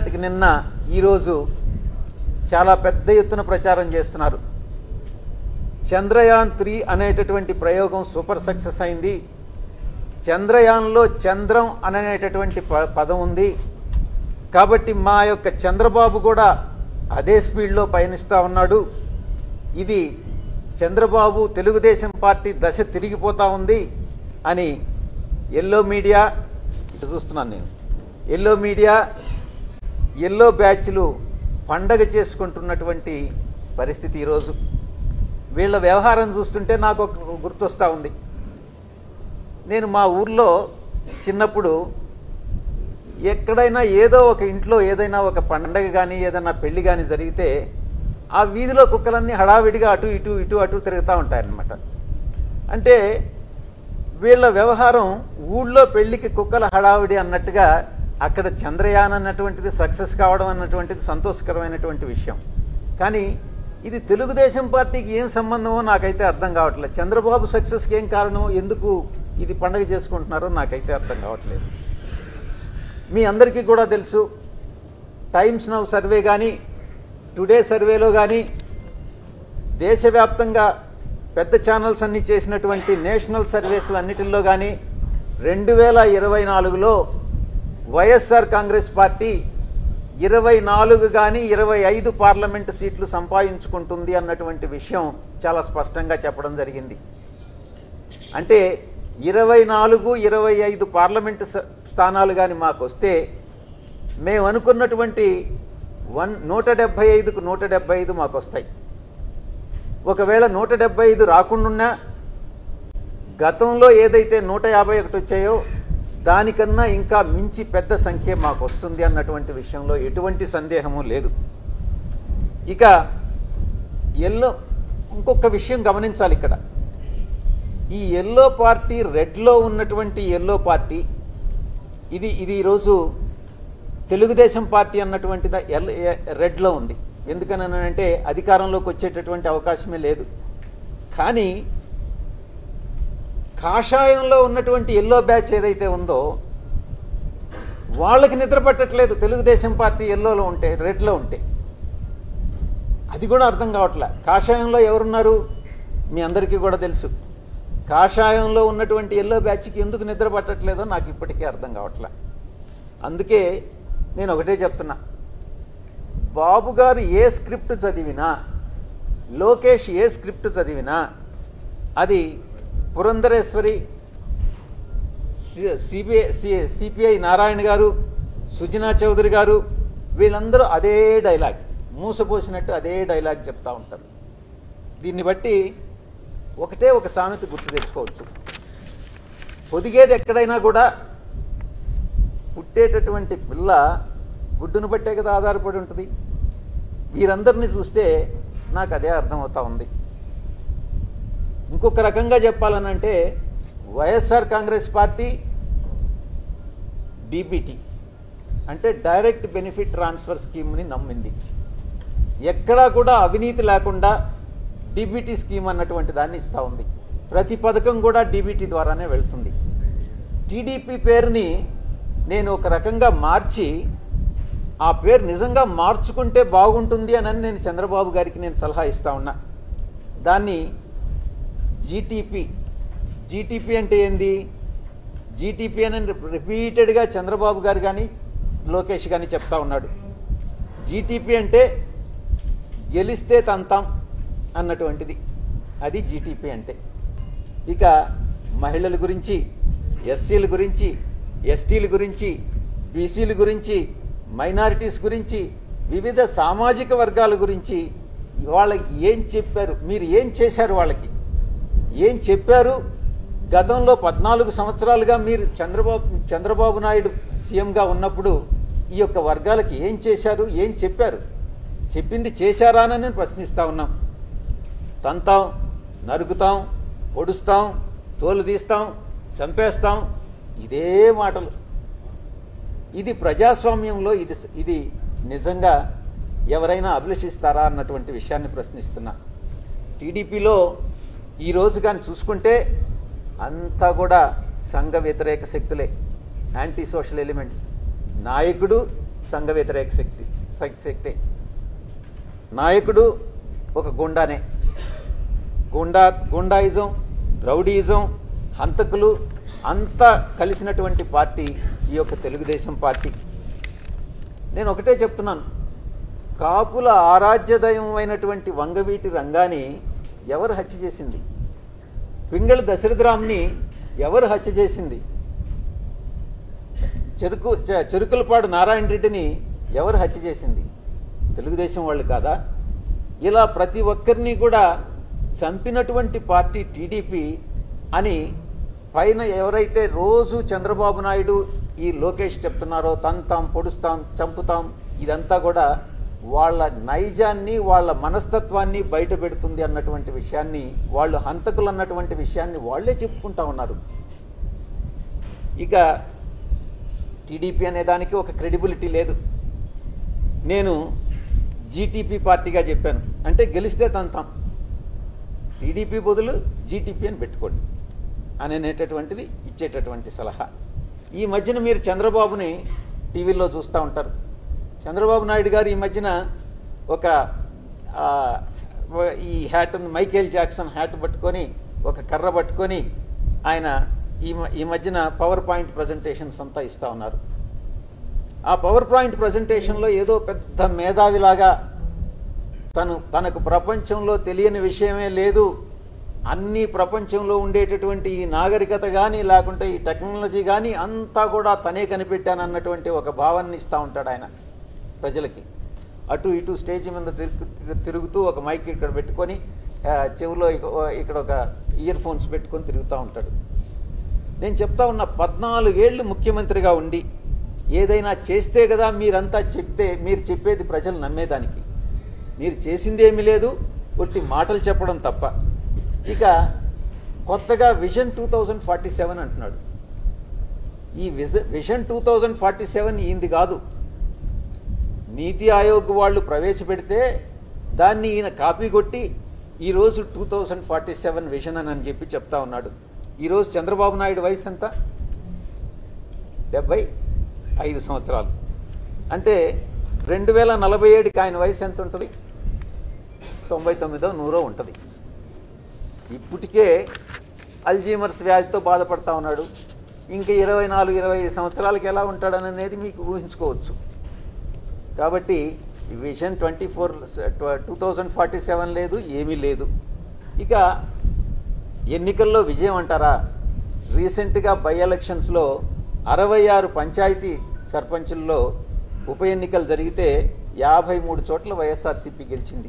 నిన్నటికి నిన్న ఈరోజు చాలా పెద్ద ఎత్తున ప్రచారం చేస్తున్నారు చంద్రయాన్ త్రీ అనేటటువంటి ప్రయోగం సూపర్ సక్సెస్ అయింది చంద్రయాన్లో చంద్రం అనేటటువంటి ప- పదం ఉంది కాబట్టి మా యొక్క చంద్రబాబు కూడా అదే స్పీడ్లో పయనిస్తూ ఉన్నాడు ఇది చంద్రబాబు తెలుగుదేశం పార్టీ దశ తిరిగిపోతా ఉంది అని ఎల్లో మీడియా ఇటు చూస్తున్నాను నేను ఎల్లో మీడియా ఎల్లో బ్యాచ్లు పండగ చేసుకుంటున్నటువంటి పరిస్థితి ఈరోజు వీళ్ళ వ్యవహారం చూస్తుంటే నాకు ఒక గుర్తొస్తూ ఉంది నేను మా ఊర్లో చిన్నప్పుడు ఎక్కడైనా ఏదో ఒక ఇంట్లో ఏదైనా ఒక పండగ కానీ ఏదైనా పెళ్లి కానీ జరిగితే ఆ వీధిలో కుక్కలన్నీ హడావిడిగా అటు ఇటు ఇటు అటు తిరుగుతూ ఉంటాయన్నమాట అంటే వీళ్ళ వ్యవహారం ఊళ్ళో పెళ్లికి కుక్కల హడావిడి అన్నట్టుగా అక్కడ చంద్రయాన్ అన్నటువంటిది సక్సెస్ కావడం అన్నటువంటిది సంతోషకరమైనటువంటి విషయం కానీ ఇది తెలుగుదేశం పార్టీకి ఏం సంబంధమో నాకైతే అర్థం కావట్లేదు చంద్రబాబు సక్సెస్కి ఏం కారణం ఎందుకు ఇది పండగ చేసుకుంటున్నారో నాకైతే అర్థం కావట్లేదు మీ అందరికీ కూడా తెలుసు టైమ్స్ నవ్ సర్వే కానీ టుడే సర్వేలో కానీ దేశవ్యాప్తంగా పెద్ద ఛానల్స్ అన్ని చేసినటువంటి నేషనల్ సర్వీసులు అన్నిటిల్లో కానీ రెండు వేల ఇరవై నాలుగులో వైఎస్ఆర్ కాంగ్రెస్ పార్టీ ఇరవై నాలుగు కానీ ఇరవై ఐదు పార్లమెంటు సీట్లు సంపాదించుకుంటుంది అన్నటువంటి విషయం చాలా స్పష్టంగా చెప్పడం జరిగింది అంటే ఇరవై నాలుగు ఇరవై ఐదు పార్లమెంటు స- స్థానాలు కానీ మాకు వస్తే మేము అనుకున్నటువంటి వన్ నూట డెబ్బై ఐదుకు నూట డెబ్బై ఐదు మాకు వస్తాయి ఒకవేళ నూట డెబ్బై ఐదు రాకుండా గతంలో ఏదైతే నూట యాభై ఒకటి వచ్చాయో దానికన్నా ఇంకా మించి పెద్ద సంఖ్య మాకు వస్తుంది అన్నటువంటి విషయంలో ఎటువంటి సందేహము లేదు ఇక ఎల్లో ఇంకొక విషయం గమనించాలి ఇక్కడ ఈ ఎల్లో పార్టీ రెడ్లో ఉన్నటువంటి ఎల్లో పార్టీ ఇది ఇది ఈరోజు తెలుగుదేశం పార్టీ అన్నటువంటిది ఎల్ ఎ- రెడ్లో ఉంది ఎందుకనంటే అధికారంలోకి వచ్చేటటువంటి అవకాశమే లేదు కానీ కాషాయంలో ఉన్నటువంటి ఎల్లో బ్యాచ్ ఏదైతే ఉందో వాళ్ళకి నిద్ర పట్టట్లేదు తెలుగుదేశం పార్టీ ఎల్లోలో ఉంటే రెడ్లో ఉంటే అది కూడా అర్థం కావట్లే కాషాయంలో ఎవరున్నారు మీ అందరికీ కూడా తెలుసు కాషాయంలో ఉన్నటువంటి ఎల్లో బ్యాచ్కి ఎందుకు నిద్ర పట్టట్లేదో నాకు ఇప్పటికీ అర్థం కావట్లే అందుకే నేను ఒకటే చెప్తున్నా బాబు గారు ఏ స్క్రిప్ట్ చదివినా లోకేష్ ఏ స్క్రిప్ట్ చదివినా అది పురంధరేశ్వరి సిబిఐ సిపిఐ నారాయణ గారు సుజనా చౌదరి గారు వీళ్ళందరూ అదే డైలాగ్ మూసపోసినట్టు అదే డైలాగ్ చెప్తా ఉంటారు దీన్ని బట్టి ఒకటే ఒక సామెత గుర్తు తెచ్చుకోవచ్చు పొదిగేది ఎక్కడైనా కూడా పుట్టేటటువంటి పిల్ల గుడ్డును బట్టే కదా ఆధారపడి ఉంటుంది వీరందరినీ చూస్తే నాకు అదే అర్థమవుతా ఉంది ఇంకొక రకంగా చెప్పాలనంటే వైఎస్ఆర్ కాంగ్రెస్ పార్టీ డీబీటీ అంటే డైరెక్ట్ బెనిఫిట్ ట్రాన్స్ఫర్ స్కీమ్ని నమ్మింది ఎక్కడా కూడా అవినీతి లేకుండా డీబీటీ స్కీమ్ అన్నటువంటి దాన్ని ఇస్తూ ఉంది ప్రతి పథకం కూడా డీబీటీ ద్వారానే వెళ్తుంది టీడీపీ పేరుని నేను ఒక రకంగా మార్చి ఆ పేరు నిజంగా మార్చుకుంటే బాగుంటుంది అని నేను చంద్రబాబు గారికి నేను సలహా ఇస్తా ఉన్నా దాన్ని జీటీపీ జీటీపీ అంటే ఏంది జీటీపీ అని రిపీటెడ్గా చంద్రబాబు గారు కానీ లోకేష్ కానీ చెప్తా ఉన్నాడు జీటీపీ అంటే గెలిస్తే తంతాం అన్నటువంటిది అది జీటీపీ అంటే ఇక మహిళల గురించి ఎస్సీల గురించి ఎస్టీల గురించి బీసీల గురించి మైనారిటీస్ గురించి వివిధ సామాజిక వర్గాల గురించి వాళ్ళకి ఏం చెప్పారు మీరు ఏం చేశారు వాళ్ళకి ఏం చెప్పారు గతంలో పద్నాలుగు సంవత్సరాలుగా మీరు చంద్రబాబు చంద్రబాబు నాయుడు సీఎంగా ఉన్నప్పుడు ఈ యొక్క వర్గాలకి ఏం చేశారు ఏం చెప్పారు చెప్పింది చేశారా అని నేను ప్రశ్నిస్తా ఉన్నాం తంతాం నరుకుతాం పొడుస్తాం తోలు తీస్తాం చంపేస్తాం ఇదే మాటలు ఇది ప్రజాస్వామ్యంలో ఇది ఇది నిజంగా ఎవరైనా అభిలషిస్తారా అన్నటువంటి విషయాన్ని ప్రశ్నిస్తున్నా టీడీపీలో ఈరోజు కానీ చూసుకుంటే అంతా కూడా సంఘ వ్యతిరేక శక్తులే యాంటీ సోషల్ ఎలిమెంట్స్ నాయకుడు సంఘ వ్యతిరేక శక్తి శక్- శక్తి నాయకుడు ఒక గుండానే గుండా గుండాయిజం రౌడీయిజం హంతకులు అంతా కలిసినటువంటి పార్టీ ఈ యొక్క తెలుగుదేశం పార్టీ నేను ఒకటే చెప్తున్నాను కాపుల ఆరాధ్యదయం అయినటువంటి వంగవీటి రంగాన్ని ఎవరు హత్య చేసింది పింగళి దశరథరామ్ని ఎవరు హత్య చేసింది చెరుకు చె- చెరుకులపాడు నారాయణ రెడ్డిని ఎవరు హత్య చేసింది తెలుగుదేశం వాళ్ళు కాదా ఇలా ప్రతి ఒక్కరిని కూడా చంపినటువంటి పార్టీ టీడీపీ అని పైన ఎవరైతే రోజు చంద్రబాబు నాయుడు ఈ లోకేష్ చెప్తున్నారో తంతాం పొడుస్తాం చంపుతాం ఇదంతా కూడా వాళ్ళ నైజాన్ని వాళ్ళ మనస్తత్వాన్ని బయట పెడుతుంది అన్నటువంటి విషయాన్ని వాళ్ళు హంతకులు అన్నటువంటి విషయాన్ని వాళ్ళే చెప్పుకుంటా ఉన్నారు ఇక టీడీపీ అనే దానికి ఒక క్రెడిబిలిటీ లేదు నేను జీటీపీ పార్టీగా చెప్పాను అంటే గెలిస్తే తంతాం టీడీపీ బదులు జీటీపీ అని పెట్టుకోండి అని అనేటటువంటిది ఇచ్చేటటువంటి సలహా ఈ మధ్యన మీరు చంద్రబాబుని టీవీలో చూస్తూ ఉంటారు చంద్రబాబు నాయుడు గారు ఈ మధ్యన ఒక ఆ, ఈ హ్యాట్ మైకేల్ జాక్సన్ హ్యాట్ పట్టుకొని ఒక కర్ర పట్టుకొని ఆయన ఈ మ- ఈ మధ్యన పవర్ పాయింట్ ప్రజెంటేషన్స్ అంతా ఇస్తా ఉన్నారు ఆ పవర్ పాయింట్ ప్రజెంటేషన్లో ఏదో పెద్ద మేధావిలాగా తను తనకు ప్రపంచంలో తెలియని విషయమే లేదు అన్ని ప్రపంచంలో ఉండేటటువంటి ఈ నాగరికత కానీ లేకుంటే ఈ టెక్నాలజీ కానీ అంతా కూడా తనే కనిపెట్టానన్నటువంటి ఒక భావాన్ని ఇస్తూ ఉంటాడు ఆయన ప్రజలకి అటు ఇటు స్టేజ్ మీద తిరుగు తిరుగుతూ ఒక మైక్ ఇక్కడ పెట్టుకొని ఆ, చెవిలో ఇక- ఇక్కడ ఒక ఇయర్ ఫోన్స్ పెట్టుకొని తిరుగుతూ ఉంటాడు నేను చెప్తా ఉన్న పద్నాలుగేళ్లు ముఖ్యమంత్రిగా ఉండి ఏదైనా చేస్తే కదా మీరంతా చెప్తే మీరు చెప్పేది ప్రజలు నమ్మేదానికి మీరు చేసిందేమీ లేదు ఒట్టి మాటలు చెప్పడం తప్ప ఇక కొత్తగా vision two thousand forty seven అంటున్నాడు ఈ విజ vision two thousand forty seven ఈయనది కాదు నీతి ఆయోగ్ వాళ్ళు ప్రవేశపెడితే దాన్ని ఈయన కాపీ కొట్టి ఈరోజు two thousand forty seven vision అని అని చెప్పి చెప్తా ఉన్నాడు ఈరోజు చంద్రబాబు నాయుడు వయసు ఎంత డెబ్బై ఐదు సంవత్సరాలు అంటే రెండు వేల నలభై ఏడుకి ఆయన వయసు ఎంత ఉంటుంది తొంభై తొమ్మిదో నూరో ఉంటుంది ఇప్పటికే అల్జీమర్స్ వ్యాధితో బాధపడతా ఉన్నాడు ఇంకా ఇరవై నాలుగు ఇరవై ఐదు సంవత్సరాలకి ఎలా ఉంటాడనేది మీకు ఊహించుకోవచ్చు కాబట్టి vision twenty four two thousand forty seven లేదు ఏమీ లేదు ఇక ఎన్నికల్లో విజయం అంటారా రీసెంట్గా బై ఎలక్షన్స్లో అరవై ఆరు పంచాయతీ సర్పంచుల్లో ఉప ఎన్నికలు జరిగితే యాభై మూడు చోట్ల వైఎస్ఆర్సీపీ గెలిచింది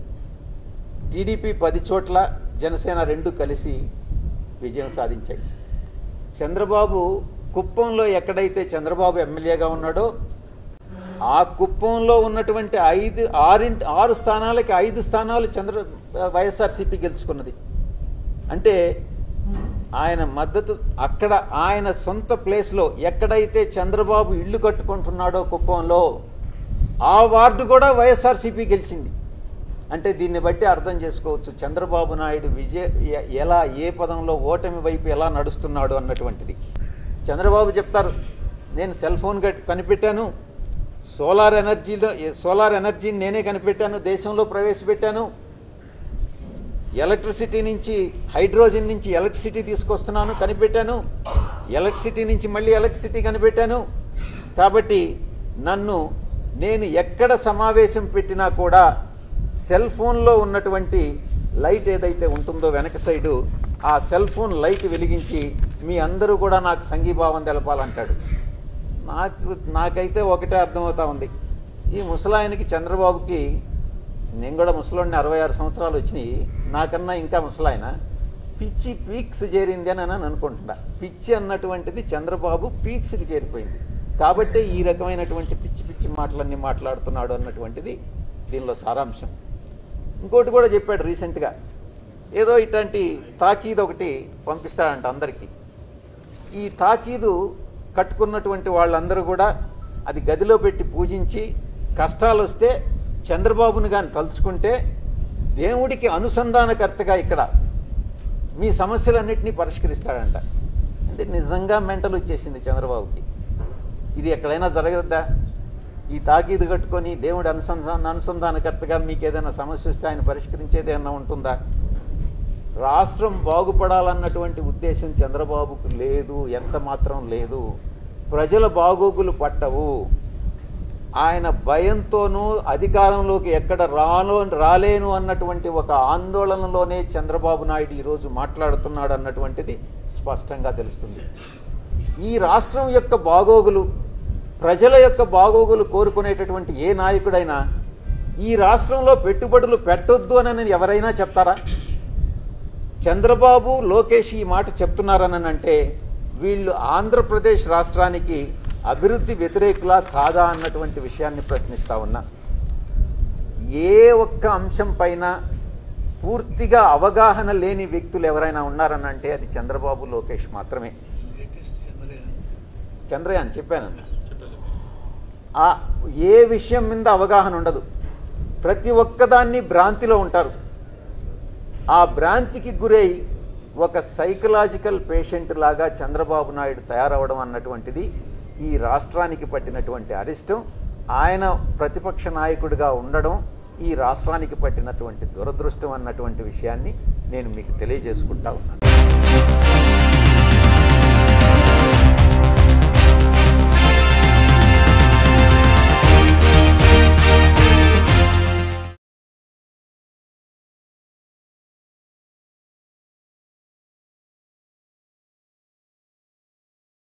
టీడీపీ పది చోట్ల జనసేన రెండు కలిసి విజయం సాధించాయి చంద్రబాబు కుప్పంలో ఎక్కడైతే చంద్రబాబు ఎమ్మెల్యేగా ఉన్నాడో ఆ కుప్పంలో ఉన్నటువంటి ఐదు ఆరింటి ఆరు స్థానాలకి ఐదు స్థానాలు చంద్ర వైఎస్ఆర్సీపీ గెలుచుకున్నది అంటే ఆయన మద్దతు అక్కడ ఆయన సొంత ప్లేస్లో ఎక్కడైతే చంద్రబాబు ఇల్లు కట్టుకుంటున్నాడో కుప్పంలో ఆ వార్డు కూడా వైఎస్ఆర్సీపీ గెలిచింది అంటే దీన్ని బట్టి అర్థం చేసుకోవచ్చు చంద్రబాబు నాయుడు విజయ ఎ- ఎలా ఏ పదంలో ఓటమి వైపు ఎలా నడుస్తున్నాడు అన్నటువంటిది చంద్రబాబు చెప్తారు నేను సెల్ ఫోన్ గట్- కనిపెట్టాను సోలార్ ఎనర్జీలో సోలార్ ఎనర్జీని నేనే కనిపెట్టాను దేశంలో ప్రవేశపెట్టాను ఎలక్ట్రిసిటీ నుంచి హైడ్రోజన్ నుంచి ఎలక్ట్రిసిటీ తీసుకొస్తున్నాను కనిపెట్టాను ఎలక్ట్రిసిటీ నుంచి మళ్ళీ ఎలక్ట్రిసిటీ కనిపెట్టాను కాబట్టి నన్ను నేను ఎక్కడ సమావేశం పెట్టినా కూడా సెల్ ఫోన్లో ఉన్నటువంటి లైట్ ఏదైతే ఉంటుందో వెనక సైడు ఆ సెల్ ఫోన్ లైట్ వెలిగించి మీ అందరూ కూడా నాకు సంఘీభావం తెలపాలంటాడు నాకు నాకైతే ఒకటే అర్థమవుతా ఉంది ఈ ముసలాయనకి చంద్రబాబుకి నేను కూడా ముసలోడిని అరవై ఆరు సంవత్సరాలు వచ్చినాయి నాకన్నా ఇంకా ముసలాయన పిచ్చి పీక్స్ చేరింది అని అని అనుకుంటున్నా పిచ్చి అన్నటువంటిది చంద్రబాబు పీక్స్కి చేరిపోయింది కాబట్టే ఈ రకమైనటువంటి పిచ్చి పిచ్చి మాటలన్నీ మాట్లాడుతున్నాడు అన్నటువంటిది దీనిలో సారాంశం ఇంకోటి కూడా చెప్పాడు రీసెంట్గా ఏదో ఇట్లాంటి తాకీదు ఒకటి పంపిస్తాడంట అందరికీ ఈ తాకీదు కట్టుకున్నటువంటి వాళ్ళందరూ కూడా అది గదిలో పెట్టి పూజించి కష్టాలు వస్తే చంద్రబాబుని కానీ తలుచుకుంటే దేవుడికి అనుసంధానకర్తగా ఇక్కడ మీ సమస్యలన్నింటినీ పరిష్కరిస్తాడంట అంటే నిజంగా మెంటల్ వచ్చేసింది చంద్రబాబుకి ఇది ఎక్కడైనా జరగద్దా ఈ తాకీదు కట్టుకొని దేవుడి అనుసంధాన అనుసంధానకర్తగా మీకు ఏదైనా సమస్య వస్తే ఆయన పరిష్కరించేది ఏమన్నా ఉంటుందా రాష్ట్రం బాగుపడాలన్నటువంటి ఉద్దేశం చంద్రబాబుకు లేదు ఎంత మాత్రం లేదు ప్రజల బాగోగులు పట్టవు ఆయన భయంతోనూ అధికారంలోకి ఎక్కడ రాలో రాలేను అన్నటువంటి ఒక ఆందోళనలోనే చంద్రబాబు నాయుడు ఈరోజు మాట్లాడుతున్నాడు అన్నటువంటిది స్పష్టంగా తెలుస్తుంది ఈ రాష్ట్రం యొక్క బాగోగులు ప్రజల యొక్క బాగోగులు కోరుకునేటటువంటి ఏ నాయకుడైనా ఈ రాష్ట్రంలో పెట్టుబడులు పెట్టొద్దు అని ఎవరైనా చెప్తారా చంద్రబాబు లోకేష్ ఈ మాట చెప్తున్నారని అంటే వీళ్ళు ఆంధ్రప్రదేశ్ రాష్ట్రానికి అభివృద్ధి వ్యతిరేకులా కాదా అన్నటువంటి విషయాన్ని ప్రశ్నిస్తా ఉన్నా ఏ ఒక్క అంశం పైన పూర్తిగా అవగాహన లేని వ్యక్తులు ఎవరైనా ఉన్నారని అంటే అది చంద్రబాబు లోకేష్ మాత్రమే చంద్రయాన్ చెప్పానన్న ఆ ఏ విషయం మీద అవగాహన ఉండదు ప్రతి ఒక్కదాన్ని భ్రాంతిలో ఉంటారు ఆ భ్రాంతికి గురై ఒక సైకలాజికల్ పేషెంట్ లాగా చంద్రబాబు నాయుడు తయారవడం అన్నటువంటిది ఈ రాష్ట్రానికి పట్టినటువంటి అరిష్టం ఆయన ప్రతిపక్ష నాయకుడిగా ఉండడం ఈ రాష్ట్రానికి పట్టినటువంటి దురదృష్టం అన్నటువంటి విషయాన్ని నేను మీకు తెలియజేసుకుంటా ఉన్నాను